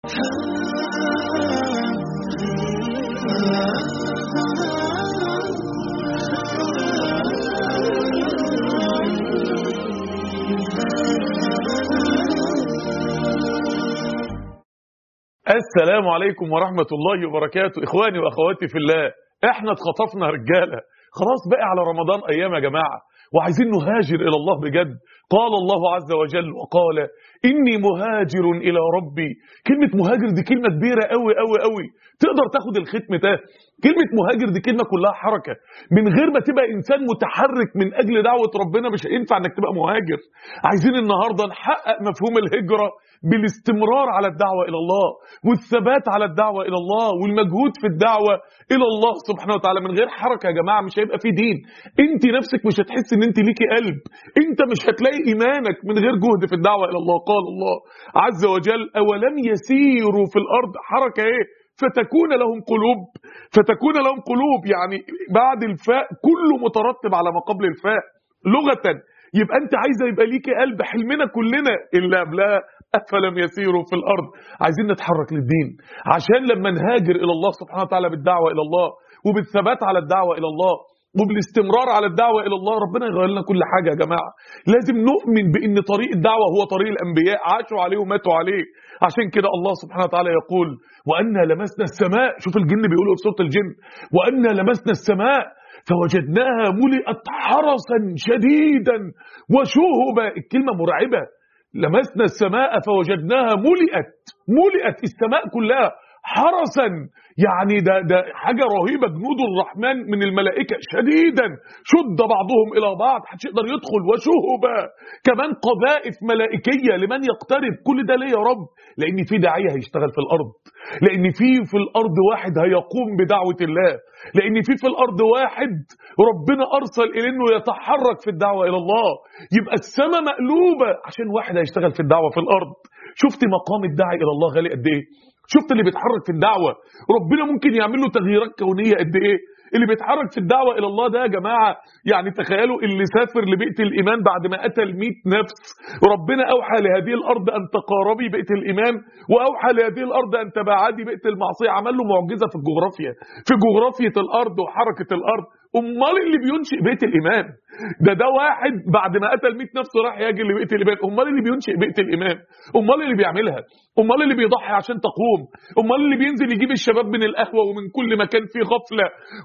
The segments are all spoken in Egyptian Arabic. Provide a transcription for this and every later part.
السلام عليكم ورحمة الله وبركاته إخواني وأخواتي في الله إحنا اتخطفنا رجالة خلاص بقى على رمضان أيام يا جماعة وعايزين نهاجر إلى الله بجد قال الله عز وجل وقال إني مهاجر إلى ربي كلمة مهاجر دي كلمة كبيرة قوي قوي قوي تقدر تاخد الختم ده كلمة مهاجر دي كلمة كلها حركة من غير ما تبقى إنسان متحرك من أجل دعوة ربنا مش هينفع إنك تبقى مهاجر عايزين النهاردة نحقق مفهوم الهجرة بالاستمرار على الدعوة إلى الله والثبات على الدعوة إلى الله والمجهود في الدعوة إلى الله سبحانه وتعالى من غير حركة يا جماعة مش هيبقى في دين انت نفسك مش هتحس ان انت ليكي قلب انت مش هتلاقي ايمانك من غير جهد في الدعوة إلى الله قال الله عز وجل أولم يسيروا في الأرض حركة ايه فتكون لهم قلوب فتكون لهم قلوب يعني بعد الفاء كله مترتب على ما قبل الفاء لغة يبقى انت عايزه يبقى ليكي قلب حلمنا كلنا اللي قبلها افلم يسيروا في الارض عايزين نتحرك للدين عشان لما نهاجر الى الله سبحانه وتعالى بالدعوه الى الله وبالثبات على الدعوه الى الله وبالاستمرار على الدعوه الى الله ربنا يغير لنا كل حاجه يا جماعه لازم نؤمن بان طريق الدعوه هو طريق الانبياء عاشوا عليه وماتوا عليه عشان كده الله سبحانه وتعالى يقول وانا لمسنا السماء شوف الجن بيقولوا في سوره الجن وانا لمسنا السماء فوجدناها ملئت حرسا شديدا وشهبا الكلمه مرعبه لمسنا السماء فوجدناها ملئت ملئت السماء كلها حرسا يعني ده ده حاجه رهيبه جنود الرحمن من الملائكه شديدا شد بعضهم الى بعض محدش يقدر يدخل وشهبا كمان قذائف ملائكيه لمن يقترب كل ده ليه يا رب لان في داعيه هيشتغل في الارض لان في في الارض واحد هيقوم بدعوه الله لان في في الارض واحد ربنا ارسل اليه انه يتحرك في الدعوه الى الله يبقى السماء مقلوبه عشان واحد هيشتغل في الدعوه في الارض شفت مقام الداعي الى الله غالي قد ايه شفت اللي بيتحرك في الدعوه ربنا ممكن يعمل له تغييرات كونيه قد ايه اللي بيتحرك في الدعوه الى الله ده يا جماعه يعني تخيلوا اللي سافر لبيئه الايمان بعد ما قتل 100 نفس ربنا اوحى لهذه الارض ان تقاربي بيئه الايمان واوحى لهذه الارض ان تباعدي بيئه المعصيه عمل له معجزه في الجغرافيا في جغرافيه الارض وحركه الارض امال اللي بينشئ بيت الايمان ده ده واحد بعد ما قتل 100 نفس راح يجي لبيت الايمان امال اللي بينشئ بيت الايمان امال اللي بيعملها امال اللي بيضحي عشان تقوم امال اللي بينزل يجيب الشباب من القهوه ومن كل مكان فيه غفله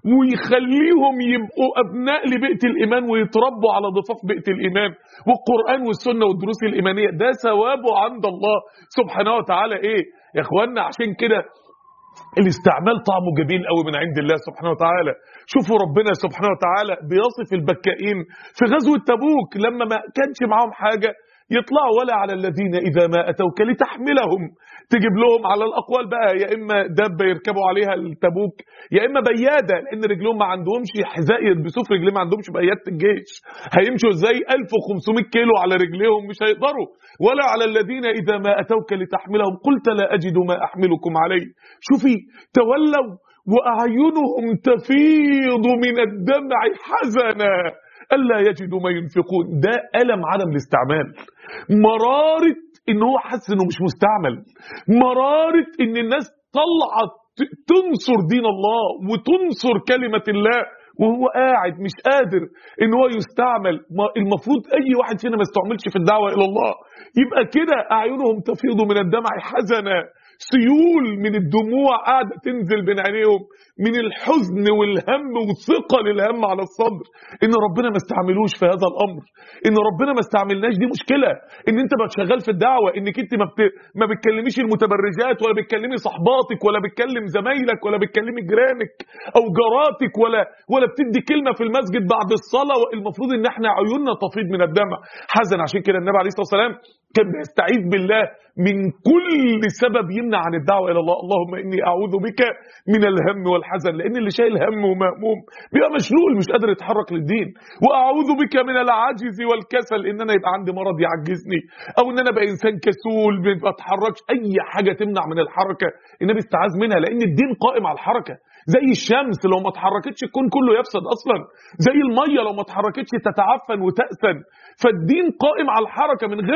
ويخليهم يبقوا ابناء لبيئه الايمان ويتربوا على ضفاف بيئه الايمان والقران والسنه والدروس الايمانيه ده ثوابه عند الله سبحانه وتعالى ايه يا اخوانا عشان كده الاستعمال طعمه جميل قوي من عند الله سبحانه وتعالى شوفوا ربنا سبحانه وتعالى بيصف البكائين في غزوة تبوك لما ما كانش معاهم حاجة يطلعوا ولا على الذين إذا ما أتوك لتحملهم تجيب لهم على الأقوال بقى يا إما دابة يركبوا عليها التبوك يا إما بيادة لأن رجلهم ما عندهمش حذاء يلبسوه في رجليهم ما عندهمش بيادة الجيش هيمشوا إزاي 1500 كيلو على رجليهم مش هيقدروا ولا على الذين إذا ما أتوك لتحملهم قلت لا أجد ما أحملكم عليه شوفي تولوا وأعينهم تفيض من الدمع حزنا ألا يجدوا ما ينفقون ده ألم عدم الاستعمال مرارة إن هو حاسس إنه مش مستعمل مرارة إن الناس طلعت تنصر دين الله وتنصر كلمة الله وهو قاعد مش قادر ان هو يستعمل المفروض اي واحد فينا ما يستعملش في الدعوه الى الله يبقى كده اعينهم تفيض من الدمع حزنا سيول من الدموع قاعدة تنزل بين عينيهم من الحزن والهم وثقل الهم على الصدر ان ربنا ما استعملوش في هذا الامر ان ربنا ما استعملناش دي مشكله ان انت بقى شغال في الدعوه انك انت ما, بت... ما بتكلميش المتبرجات ولا بتكلمي صحباتك ولا بتكلم زمايلك ولا بتكلمي جيرانك او جاراتك ولا ولا بتدي كلمه في المسجد بعد الصلاه المفروض ان احنا عيوننا تفيض من الدمع حزن عشان كده النبي عليه الصلاه والسلام كان بيستعيذ بالله من كل سبب يمنع عن الدعوه الى الله اللهم اني اعوذ بك من الهم والحزن لان اللي شايل هم ومهموم بيبقى مشلول مش قادر يتحرك للدين واعوذ بك من العجز والكسل ان انا يبقى عندي مرض يعجزني او ان انا ابقى انسان كسول ما بتحركش اي حاجه تمنع من الحركه النبي استعاذ منها لان الدين قائم على الحركه زي الشمس لو ما اتحركتش الكون كله يفسد اصلا زي الميه لو ما اتحركتش تتعفن وتأسن فالدين قائم على الحركه من غير ما نتحرك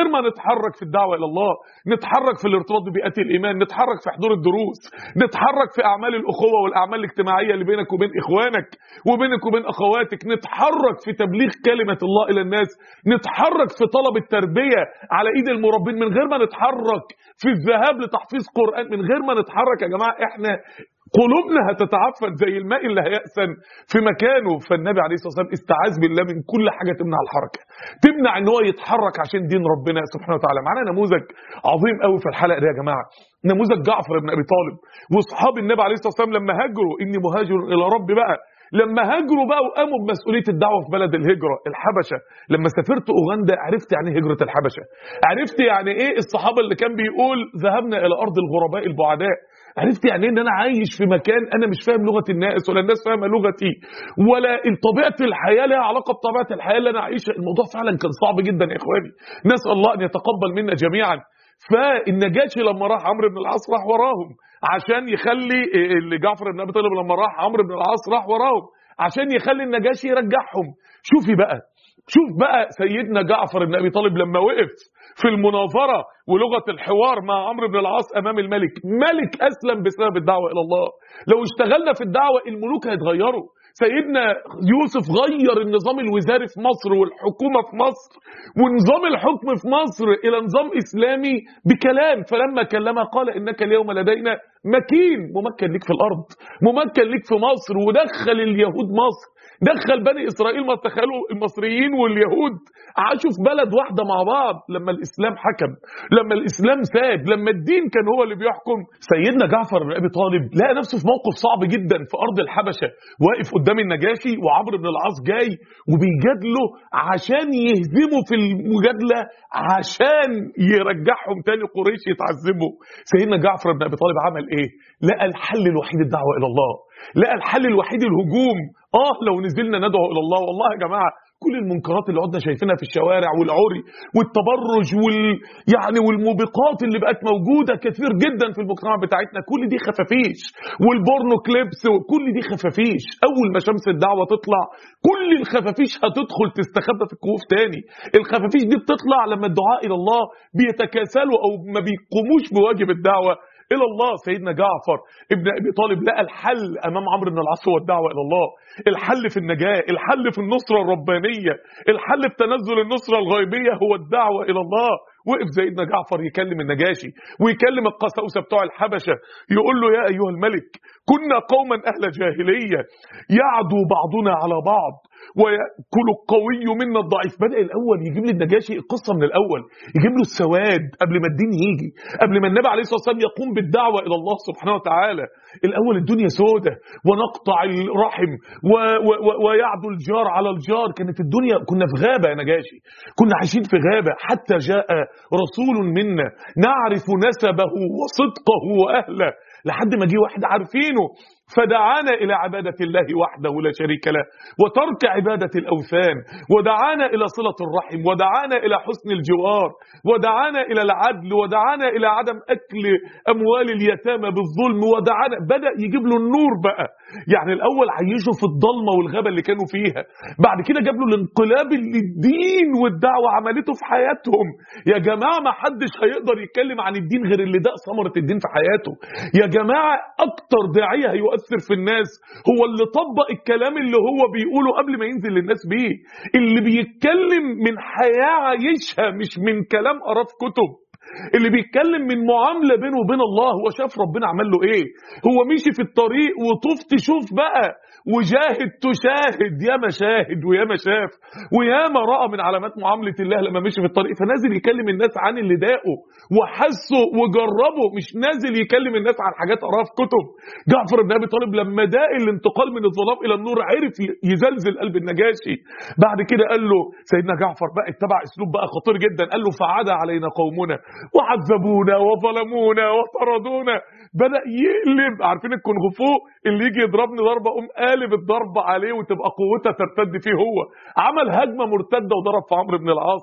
نتحرك في الدعوه الى الله نتحرك في الارتباط ببيئات الايمان نتحرك في حضور الدروس نتحرك في اعمال الاخوه والاعمال الاجتماعيه اللي بينك وبين اخوانك وبينك وبين اخواتك نتحرك في تبليغ كلمه الله الى الناس نتحرك في طلب التربيه على ايد المربين من غير ما نتحرك في الذهاب لتحفيظ قران من غير ما نتحرك يا جماعه احنا قلوبنا هتتعفن زي الماء اللي هيأسن في مكانه فالنبي عليه الصلاه والسلام استعاذ بالله من كل حاجه تمنع الحركه تمنع ان هو يتحرك عشان دين ربنا سبحانه وتعالى معانا نموذج عظيم قوي في الحلقه دي يا جماعه نموذج جعفر بن ابي طالب واصحاب النبي عليه الصلاه والسلام لما هاجروا اني مهاجر الى ربي بقى لما هاجروا بقى وقاموا بمسؤوليه الدعوه في بلد الهجره الحبشه لما سافرت اوغندا عرفت يعني ايه هجره الحبشه عرفت يعني ايه الصحابه اللي كان بيقول ذهبنا الى ارض الغرباء البعداء عرفت يعني ايه ان انا عايش في مكان انا مش فاهم لغه الناس ولا الناس فاهمه لغتي ولا طبيعه الحياه لها علاقه بطبيعه الحياه اللي انا عايشها الموضوع فعلا كان صعب جدا يا اخواني نسال الله ان يتقبل منا جميعا فالنجاشي لما راح عمرو بن العاص راح وراهم عشان يخلي اللي جعفر بن ابي طالب لما راح عمرو بن العاص راح وراهم عشان يخلي النجاشي يرجعهم شوفي بقى شوف بقى سيدنا جعفر بن ابي طالب لما وقف في المناظره ولغه الحوار مع عمرو بن العاص امام الملك ملك اسلم بسبب الدعوه الى الله لو اشتغلنا في الدعوه الملوك هيتغيروا سيدنا يوسف غير النظام الوزاري في مصر والحكومة في مصر ونظام الحكم في مصر إلى نظام إسلامي بكلام فلما كلمها قال إنك اليوم لدينا مكين ممكن ليك في الأرض ممكن ليك في مصر ودخل اليهود مصر دخل بني اسرائيل ما تخيلوا المصريين واليهود عاشوا في بلد واحده مع بعض لما الاسلام حكم لما الاسلام ساد لما الدين كان هو اللي بيحكم سيدنا جعفر بن ابي طالب لقى نفسه في موقف صعب جدا في ارض الحبشه واقف قدام النجاشي وعمرو بن العاص جاي وبيجادله عشان يهزموا في المجادله عشان يرجعهم تاني قريش يتعذبوا سيدنا جعفر بن ابي طالب عمل ايه لقى الحل الوحيد الدعوه الى الله لقى الحل الوحيد الهجوم اه لو نزلنا ندعو الى الله والله يا جماعه كل المنكرات اللي قعدنا شايفينها في الشوارع والعري والتبرج وال يعني والموبقات اللي بقت موجوده كثير جدا في المجتمع بتاعتنا كل دي خفافيش والبورنو كليبس وكل دي خفافيش اول ما شمس الدعوه تطلع كل الخفافيش هتدخل تستخبى في الكهوف تاني الخفافيش دي بتطلع لما الدعاء الى الله بيتكاسلوا او ما بيقوموش بواجب الدعوه الى الله سيدنا جعفر ابن ابي طالب لقى الحل امام عمرو بن العاص هو الدعوه الى الله الحل في النجاه الحل في النصره الربانيه الحل في تنزل النصره الغيبيه هو الدعوه الى الله وقف سيدنا جعفر يكلم النجاشي ويكلم القساوسه بتوع الحبشه يقول له يا ايها الملك كنا قوما اهل جاهليه يعدو بعضنا على بعض ويأكل القوي منا الضعيف بدأ الأول يجيب لي النجاشي القصة من الأول يجيب له السواد قبل ما الدين يجي قبل ما النبي عليه الصلاة والسلام يقوم بالدعوة إلى الله سبحانه وتعالى الأول الدنيا سودة ونقطع الرحم و و و ويعدو الجار على الجار كانت الدنيا كنا في غابة يا نجاشي كنا عايشين في غابة حتى جاء رسول منا نعرف نسبه وصدقه وأهله لحد ما جه واحد عارفينه فدعانا إلى عبادة الله وحده لا شريك له وترك عبادة الأوثان ودعانا إلى صلة الرحم ودعانا إلى حسن الجوار ودعانا إلى العدل ودعانا إلى عدم أكل أموال اليتامى بالظلم ودعانا بدأ يجيب له النور بقى يعني الأول عيشه في الضلمة والغابة اللي كانوا فيها بعد كده جاب له الانقلاب اللي الدين والدعوة عملته في حياتهم يا جماعة ما حدش هيقدر يتكلم عن الدين غير اللي ده ثمرة الدين في حياته يا جماعة أكتر داعية هيؤثر يؤثر في الناس هو اللي طبق الكلام اللي هو بيقوله قبل ما ينزل للناس بيه اللي بيتكلم من حياة عايشها مش من كلام قراه في كتب اللي بيتكلم من معامله بينه وبين الله هو شاف ربنا عمل له ايه هو مشي في الطريق وطوف تشوف بقى وجاهد تشاهد يا ما شاهد ويا ما شاف ويا ما راى من علامات معامله الله لما مشي في الطريق فنازل يكلم الناس عن اللي ضاقه وحسه وجربه مش نازل يكلم الناس عن حاجات قراها في كتب جعفر بن ابي طالب لما داق الانتقال من الظلام الى النور عرف يزلزل قلب النجاشي بعد كده قال له سيدنا جعفر بقى اتبع اسلوب بقى خطير جدا قال له فعاد علينا قومنا وعذبونا وظلمونا وطردونا بدا يقلب عارفين الكونغفو اللي يجي يضربني ضربه قوم قالب الضربه عليه وتبقى قوتها ترتد فيه هو عمل هجمه مرتده وضرب في عمرو بن العاص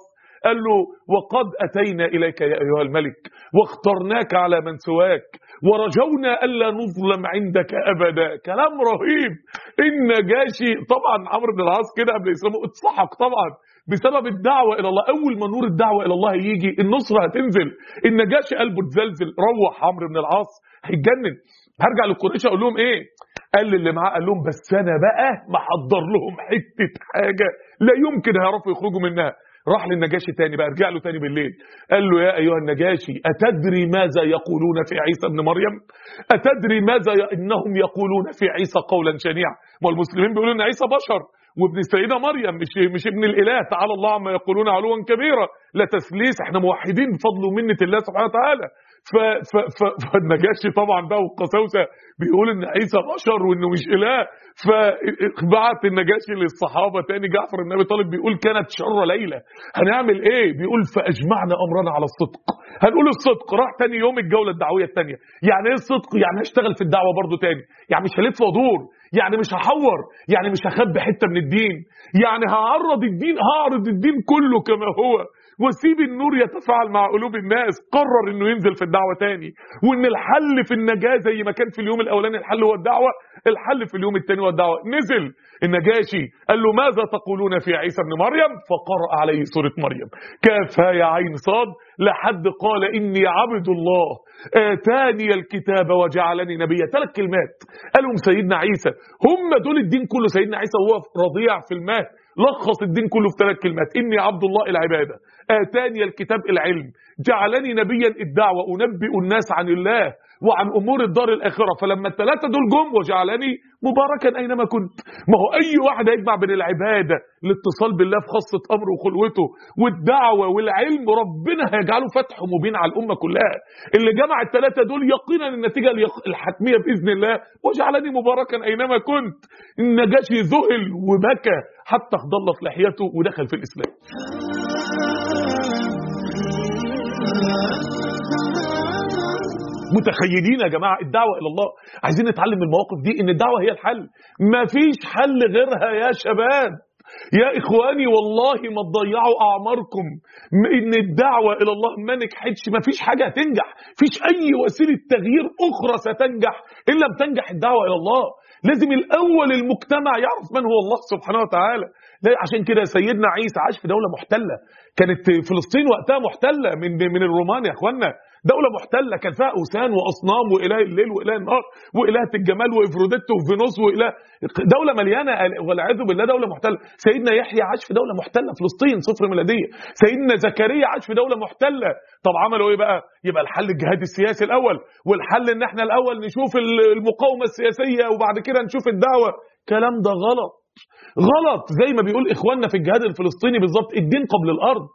قال له وقد أتينا إليك يا أيها الملك واخترناك على من سواك ورجونا ألا نظلم عندك أبدا كلام رهيب النجاشي طبعا عمرو بن العاص كده قبل إسلامه اتسحق طبعا بسبب الدعوة إلى الله أول ما نور الدعوة إلى الله يجي النصرة هتنزل النجاشي قلبه اتزلزل روح عمرو بن العاص هيتجنن هرجع للقريش أقول لهم إيه قال للي معاه قال لهم بس أنا بقى محضر لهم حتة حاجة لا يمكن هيعرفوا يخرجوا منها راح للنجاشي تاني بقى رجع له تاني بالليل قال له يا ايها النجاشي اتدري ماذا يقولون في عيسى ابن مريم اتدري ماذا ي... انهم يقولون في عيسى قولا شنيعا ما المسلمين بيقولوا ان عيسى بشر وابن السيدة مريم مش مش ابن الاله تعالى الله عما يقولون علوا كبيرا لا تسليس احنا موحدين بفضل ومنه الله سبحانه وتعالى ف ف ف فالنجاشي طبعا بقى والقساوسه بيقول ان عيسى بشر وانه مش اله فبعت النجاشي للصحابه تاني جعفر بن ابي طالب بيقول كانت شر ليله هنعمل ايه بيقول فاجمعنا امرنا على الصدق هنقول الصدق راح تاني يوم الجوله الدعويه الثانيه يعني ايه الصدق يعني هشتغل في الدعوه برضو تاني يعني مش هلف وادور يعني مش هحور يعني مش هخبي حته من الدين يعني هعرض الدين هعرض الدين كله كما هو وسيب النور يتفاعل مع قلوب الناس قرر انه ينزل في الدعوه تاني وان الحل في النجاه زي ما كان في اليوم الاولاني الحل هو الدعوه الحل في اليوم الثاني هو الدعوه نزل النجاشي قال له ماذا تقولون في عيسى ابن مريم فقرأ عليه سوره مريم كافها يا عين صاد لحد قال اني عبد الله اتاني الكتاب وجعلني نبيا ثلاث كلمات قالهم سيدنا عيسى هم دول الدين كله سيدنا عيسى وهو رضيع في المهد لخص الدين كله في ثلاث كلمات إني عبد الله العبادة آتاني الكتاب العلم جعلني نبيا الدعوة أنبئ الناس عن الله وعن أمور الدار الآخرة فلما الثلاثة دول جم وجعلني مباركا أينما كنت ما هو أي واحد هيجمع بين العبادة الاتصال بالله في خاصة أمره وخلوته والدعوة والعلم ربنا هيجعله فتح مبين على الأمة كلها اللي جمع الثلاثة دول يقينا النتيجة الحتمية بإذن الله وجعلني مباركا أينما كنت النجاشي ذهل وبكى حتى خضلت لحيته ودخل في الإسلام متخيلين يا جماعه الدعوه الى الله عايزين نتعلم من المواقف دي ان الدعوه هي الحل مفيش حل غيرها يا شباب يا اخواني والله ما تضيعوا اعماركم ان الدعوه الى الله ما نجحتش مفيش حاجه هتنجح مفيش اي وسيله تغيير اخرى ستنجح الا بتنجح الدعوه الى الله لازم الاول المجتمع يعرف من هو الله سبحانه وتعالى لا عشان كده سيدنا عيسى عاش في دوله محتله كانت فلسطين وقتها محتله من من الرومان يا اخوانا دولة محتلة كان فيها أوثان وأصنام وإله الليل وإله النهار وإلهة الجمال وإفروديت وفينوس وإله دولة مليانة والعياذ بالله دولة محتلة سيدنا يحيى عاش في دولة محتلة فلسطين صفر ميلادية سيدنا زكريا عاش في دولة محتلة طب عملوا إيه بقى يبقى الحل الجهاد السياسي الأول والحل إن إحنا الأول نشوف المقاومة السياسية وبعد كده نشوف الدعوة كلام ده غلط غلط زي ما بيقول إخواننا في الجهاد الفلسطيني بالظبط الدين قبل الأرض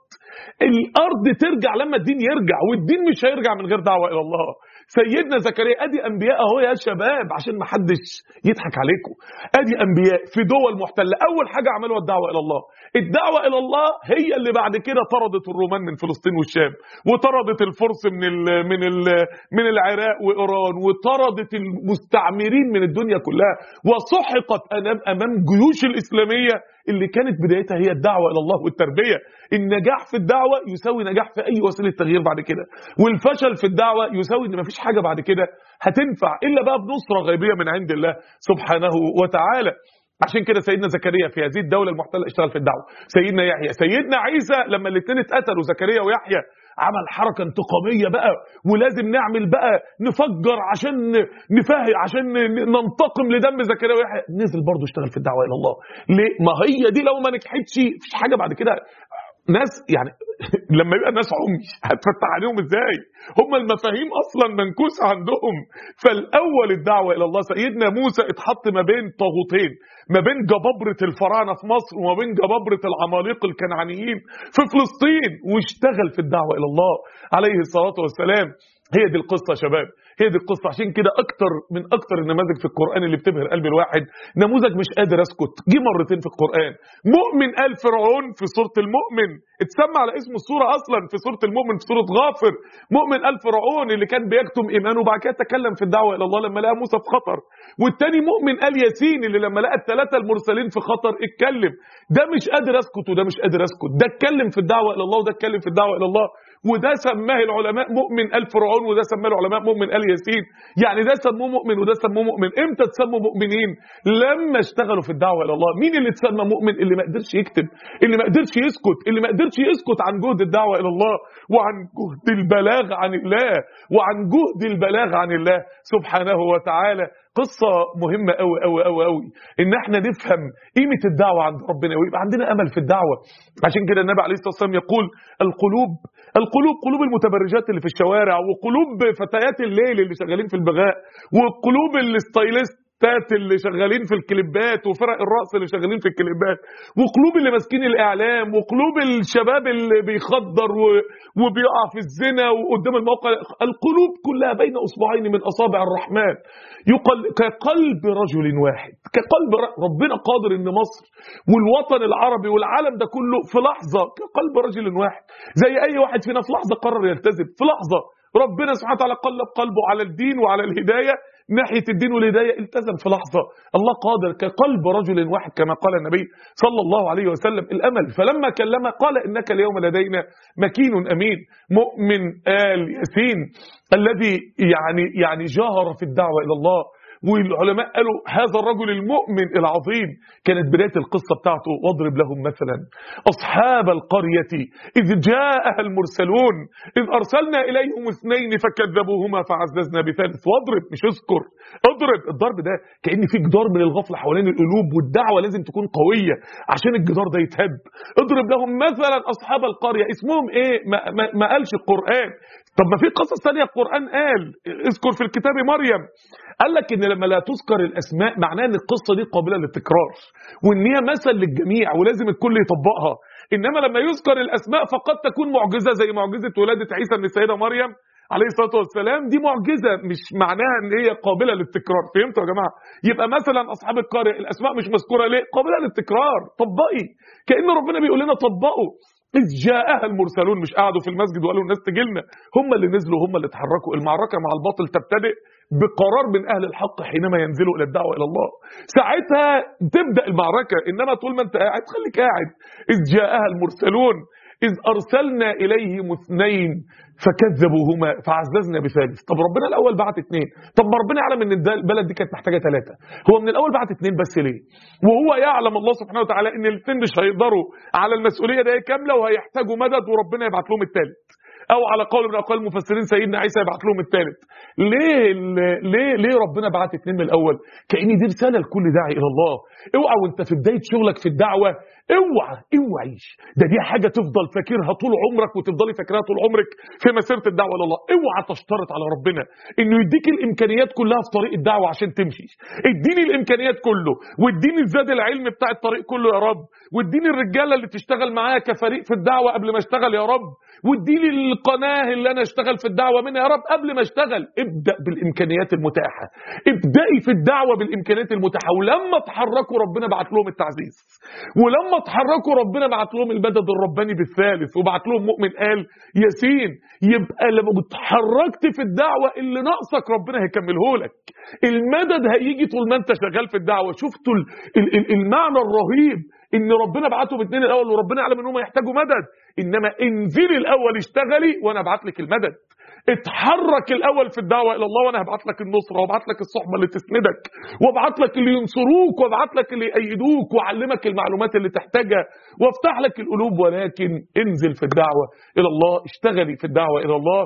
الارض ترجع لما الدين يرجع والدين مش هيرجع من غير دعوه الى الله سيدنا زكريا ادي انبياء اهو يا شباب عشان ما حدش يضحك عليكم ادي انبياء في دول محتله اول حاجه عملوها الدعوه الى الله الدعوه الى الله هي اللي بعد كده طردت الرومان من فلسطين والشام وطردت الفرس من ال من ال من العراق وايران وطردت المستعمرين من الدنيا كلها وسحقت امام جيوش الاسلاميه اللي كانت بدايتها هي الدعوة إلى الله والتربية النجاح في الدعوة يساوي نجاح في أي وسيلة تغيير بعد كده والفشل في الدعوة يساوي إن مفيش حاجة بعد كده هتنفع إلا بقى بنصرة غيبية من عند الله سبحانه وتعالى عشان كده سيدنا زكريا في هذه الدولة المحتلة اشتغل في الدعوة سيدنا يحيى سيدنا عيسى لما الاثنين اتقتلوا زكريا ويحيى عمل حركة انتقامية بقى ولازم نعمل بقى نفجر عشان نفهم عشان ننتقم لدم زكريا ويحيى نزل برضه اشتغل في الدعوة إلى الله ليه ما هي دي لو ما نجحتش مفيش حاجة بعد كده ناس يعني لما يبقى الناس عمي هتفتح عليهم ازاي هم المفاهيم اصلا منكوسه عندهم فالاول الدعوه الى الله سيدنا موسى اتحط ما بين طاغوتين ما بين جبابره الفراعنه في مصر وما بين جبابره العمالقه الكنعانيين في فلسطين واشتغل في الدعوه الى الله عليه الصلاه والسلام هي دي القصة يا شباب هي دي القصة عشان كده أكتر من أكتر النماذج في القرآن اللي بتبهر قلب الواحد نموذج مش قادر أسكت جه مرتين في القرآن مؤمن آل فرعون في سورة المؤمن اتسمى على اسم السورة أصلا في سورة المؤمن في سورة غافر مؤمن آل فرعون اللي كان بيكتم إيمانه وبعد كده تكلم في الدعوة إلى الله لما لقى موسى في خطر والتاني مؤمن آل ياسين اللي لما لقى الثلاثة المرسلين في خطر اتكلم ده مش قادر أسكت وده مش قادر أسكت ده اتكلم في الدعوة إلى الله وده اتكلم في الدعوة إلى الله وده سماه العلماء مؤمن آل فرعون وده سماه العلماء مؤمن آل ياسين يعني ده سموه مؤمن وده سموه مؤمن امتى تسموا مؤمنين لما اشتغلوا في الدعوه الى الله مين اللي تسمى مؤمن اللي ما قدرش يكتب اللي ما قدرش يسكت اللي ما قدرش يسكت عن جهد الدعوه الى الله وعن جهد البلاغ عن الله وعن جهد البلاغ عن الله سبحانه وتعالى قصة مهمة قوي قوي قوي قوي ان احنا نفهم قيمة الدعوة عند ربنا ويبقى عندنا امل في الدعوة عشان كده النبي عليه الصلاة والسلام يقول القلوب القلوب قلوب المتبرجات اللي في الشوارع وقلوب فتيات الليل اللي شغالين في البغاء وقلوب الستايلست الستات اللي شغالين في الكليبات وفرق الرقص اللي شغالين في الكليبات وقلوب اللي ماسكين الاعلام وقلوب الشباب اللي بيخدر و... وبيقع في الزنا وقدام الموقع القلوب كلها بين اصبعين من اصابع الرحمن يقل كقلب رجل واحد كقلب ر... ربنا قادر ان مصر والوطن العربي والعالم ده كله في لحظه كقلب رجل واحد زي اي واحد فينا في لحظه قرر يلتزم في لحظه ربنا سبحانه وتعالى قلب قلبه على الدين وعلى الهدايه ناحيه الدين والهدايه التزم في لحظه الله قادر كقلب رجل واحد كما قال النبي صلى الله عليه وسلم الامل فلما كلمه قال انك اليوم لدينا مكين امين مؤمن ال ياسين الذي يعني يعني جاهر في الدعوه الى الله والعلماء قالوا هذا الرجل المؤمن العظيم كانت بداية القصة بتاعته واضرب لهم مثلا أصحاب القرية إذ جاءها المرسلون إذ أرسلنا إليهم اثنين فكذبوهما فعززنا بثالث واضرب مش اذكر اضرب الضرب ده كأن في جدار من الغفلة حوالين القلوب والدعوة لازم تكون قوية عشان الجدار ده يتهد اضرب لهم مثلا أصحاب القرية اسمهم إيه ما, ما, ما قالش القرآن طب ما في قصص ثانيه القرآن قال اذكر في الكتاب مريم قال لك ان لما لا تذكر الاسماء معناه ان القصه دي قابله للتكرار وان هي مثل للجميع ولازم الكل يطبقها انما لما يذكر الاسماء فقد تكون معجزه زي معجزه ولاده عيسى من السيده مريم عليه الصلاه والسلام دي معجزه مش معناها ان هي قابله للتكرار فهمتوا يا جماعه يبقى مثلا اصحاب القريه الاسماء مش مذكوره ليه قابله للتكرار طبقي كان ربنا بيقول لنا طبقوا إذ جاءها المرسلون مش قعدوا في المسجد وقالوا الناس تجيلنا هم اللي نزلوا هم اللي اتحركوا المعركة مع الباطل تبتدئ بقرار من أهل الحق حينما ينزلوا إلى الدعوة إلى الله ساعتها تبدأ المعركة إنما طول ما أنت قاعد خليك قاعد إذ جاءها المرسلون إذ أرسلنا إليهم اثنين فكذبوهما فعززنا بثالث طب ربنا الأول بعت اثنين طب ما ربنا يعلم إن البلد دي كانت محتاجة ثلاثة هو من الأول بعت اثنين بس ليه وهو يعلم الله سبحانه وتعالى إن الاثنين مش هيقدروا على المسؤولية دي كاملة وهيحتاجوا مدد وربنا يبعت لهم الثالث او على قول من اقوال المفسرين سيدنا عيسى يبعت لهم الثالث ليه ليه ليه ربنا بعت اثنين من الاول كأن دي رساله لكل داعي الى الله اوعى وانت في بدايه شغلك في الدعوه اوعى اوعيش ده دي حاجه تفضل فاكرها طول عمرك وتفضلي فاكرها طول عمرك في مسيره الدعوه الى الله اوعى تشترط على ربنا انه يديك الامكانيات كلها في طريق الدعوه عشان تمشي اديني الامكانيات كله واديني الزاد العلم بتاع الطريق كله يا رب واديني الرجاله اللي تشتغل معايا كفريق في الدعوه قبل ما اشتغل يا رب واديني القناه اللي انا اشتغل في الدعوه منها يا رب قبل ما اشتغل ابدا بالامكانيات المتاحه ابدأي في الدعوه بالامكانيات المتاحه ولما تحركوا ربنا بعت لهم التعزيز ولما اتحركوا ربنا بعت لهم المدد الرباني بالثالث وبعت لهم مؤمن قال ياسين يبقى لما اتحركت في الدعوه اللي ناقصك ربنا هيكمله لك المدد هيجي طول ما انت شغال في الدعوه شفتوا المعنى الرهيب ان ربنا بعته باثنين الاول وربنا يعلم انهم يحتاجوا مدد انما انزلي الاول اشتغلي وانا ابعت لك المدد اتحرك الاول في الدعوه الى الله وانا هبعت لك النصره وابعت لك الصحبه اللي تسندك وابعت لك اللي ينصروك وابعت لك اللي يأيدوك واعلمك المعلومات اللي تحتاجها وافتح لك القلوب ولكن انزل في الدعوه الى الله اشتغلي في الدعوه الى الله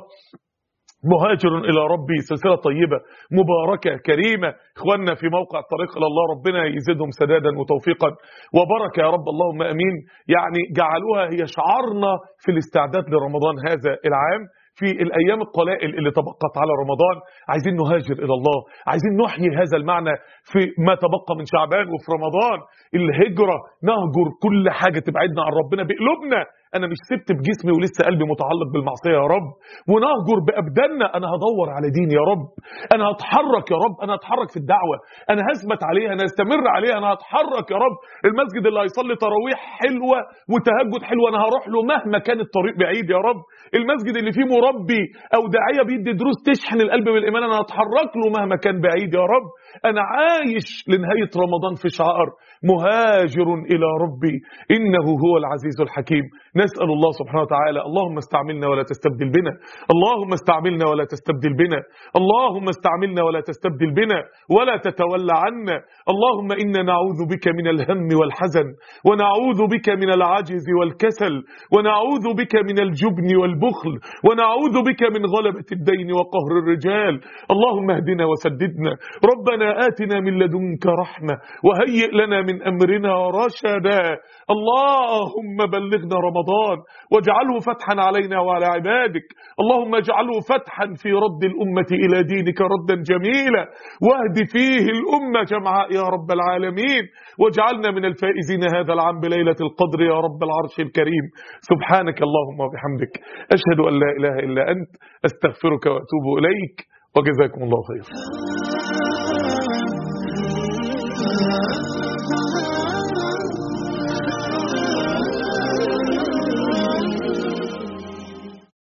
مهاجر إلى ربي سلسلة طيبة مباركة كريمة إخواننا في موقع الطريق إلى الله ربنا يزيدهم سدادا وتوفيقا وبركة يا رب اللهم أمين يعني جعلوها هي شعارنا في الاستعداد لرمضان هذا العام في الأيام القلائل اللي تبقت على رمضان عايزين نهاجر إلى الله عايزين نحيي هذا المعنى في ما تبقى من شعبان وفي رمضان الهجرة نهجر كل حاجة تبعدنا عن ربنا بقلوبنا انا مش سبت بجسمي ولسه قلبي متعلق بالمعصيه يا رب ونهجر بابداننا انا هدور على دين يا رب انا هتحرك يا رب انا هتحرك في الدعوه انا هثبت عليها انا هستمر عليها انا هتحرك يا رب المسجد اللي هيصلي تراويح حلوه وتهجد حلوه انا هروح له مهما كان الطريق بعيد يا رب المسجد اللي فيه مربي او داعيه بيدي دروس تشحن القلب بالايمان انا هتحرك له مهما كان بعيد يا رب انا عايش لنهايه رمضان في شعار مهاجر الى ربي انه هو العزيز الحكيم نسال الله سبحانه وتعالى اللهم استعملنا ولا تستبدل بنا اللهم استعملنا ولا تستبدل بنا اللهم استعملنا ولا تستبدل بنا ولا تتولى عنا اللهم انا نعوذ بك من الهم والحزن ونعوذ بك من العجز والكسل ونعوذ بك من الجبن والبخل ونعوذ بك من غلبة الدين وقهر الرجال اللهم اهدنا وسددنا ربنا آتنا من لدنك رحمة وهيئ لنا من أمرنا رشدا اللهم بلغنا رمضان واجعله فتحا علينا وعلى عبادك اللهم اجعله فتحا في رد الأمة إلى دينك ردا جميلا واهد فيه الأمة جمعاء يا رب العالمين واجعلنا من الفائزين هذا العام بليلة القدر يا رب العرش الكريم سبحانك اللهم وبحمدك أشهد أن لا إله إلا أنت أستغفرك وأتوب إليك وجزاكم الله خيرا